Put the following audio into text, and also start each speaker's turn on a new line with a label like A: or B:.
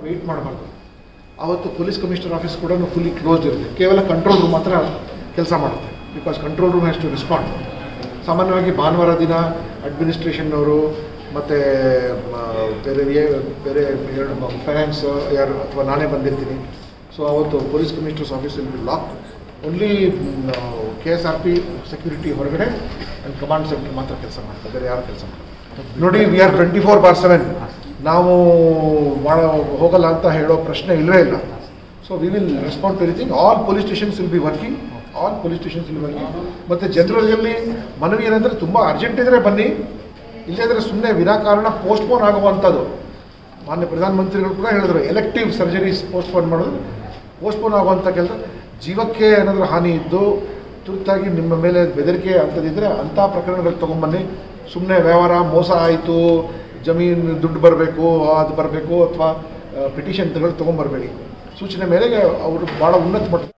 A: weight ಮಾಡಬಾರ್ದು ಆವತ್ತು police commissioner office ಕೂಡ ಫುಲ್ಲಿ ಕ್ಲೋಸ್ಡ್ ಇರುತ್ತೆ ಕೇವಲ ಕಂಟ್ರೋಲ್ ರೂಮ್ ಮಾತ್ರ ಕೆಲಸ ಮಾಡುತ್ತೆ because control room has to respond ಸಾಮಾನ್ಯವಾಗಿ ಭಾನುವಾರ ದಿನ ಅಡ್ಮಿನಿಸ್ಟ್ರೇಷನ್ನವರು ಮತ್ತು ಬೇರೆ ಏ- ಬೇರೆ ಎರಡು ಫೈನಾನ್ಸ್ ಯಾರು ಅಥವಾ ನಾನೇ ಬಂದಿರ್ತೀನಿ ಸೊ ಅವತ್ತು police commissioners office will lock only K S R P security ಹೊರಗಡೆ ಆ್ಯಂಡ್ ಕಮಾಂಡ್ ಸೆಂಟರ್ ಮಾತ್ರ ಕೆಲಸ ಮಾಡ್ತಾರೆ ಬೇರೆ ಯಾರು ಕೆಲಸ ಮಾಡ್ತಾರೆ ನೋಡಿ we are twenty four bar seven ನಾವು ಮಾಡೋ ಹೋಗಲ್ಲ ಅಂತ ಹೇಳೋ ಪ್ರಶ್ನೆ ಇಲ್ಲವೇ ಇಲ್ಲ so we will respond to anything all police stations will be working all police stations will working ಮತ್ತು ಜನರಲ್ಲಿ ಮನವಿ ಏನಂದರೆ ತುಂಬ ಅರ್ಜೆಂಟ್ ಇದ್ದರೆ ಬನ್ನಿ ಇಲ್ಲದಿದ್ದರೆ ಸುಮ್ಮನೆ ವಿನಾಕಾರಣ ಪೋಸ್ಟ್ಪೋನ್ ಆಗುವಂಥದ್ದು ಮಾನ್ಯ ಪ್ರಧಾನಮಂತ್ರಿಗಳು ಕೂಡ ಹೇಳಿದ್ರು ಎಲೆಕ್ಟಿವ್ ಸರ್ಜರೀಸ್ ಪೋಸ್ಟ್ಪೋನ್ ಮಾಡೋದು ಪೋಸ್ಟ್ಪೋನ್ ಆಗುವಂಥ ಕೆಲಸ ಜೀವಕ್ಕೆ ಏನಾದರೂ ಹಾನಿ ಇದ್ದು ತುರ್ತಾಗಿ ನಿಮ್ಮ ಮೇಲೆ ಬೆದರಿಕೆ ಅಂಥದ್ದಿದ್ದರೆ ಅಂಥ ಪ್ರಕರಣಗಳು ತೊಗೊಂಬನ್ನಿ ಸುಮ್ಮನೆ ವ್ಯವಹಾರ ಮೋಸ ಆಯಿತು ಜಮೀನು ದುಡ್ಡು ಬರಬೇಕು ಅದು ಬರಬೇಕು ಅಥವಾ ಪಿಟಿಷನ್ ತಗೊಳ್ಳಿ ತೊಗೊಂಬರ್ಬೇಡಿ ಸೂಚನೆ ಮೇರೆಗೆ ಅವರು ಭಾಳ ಉನ್ನತ ಮಟ್ಟ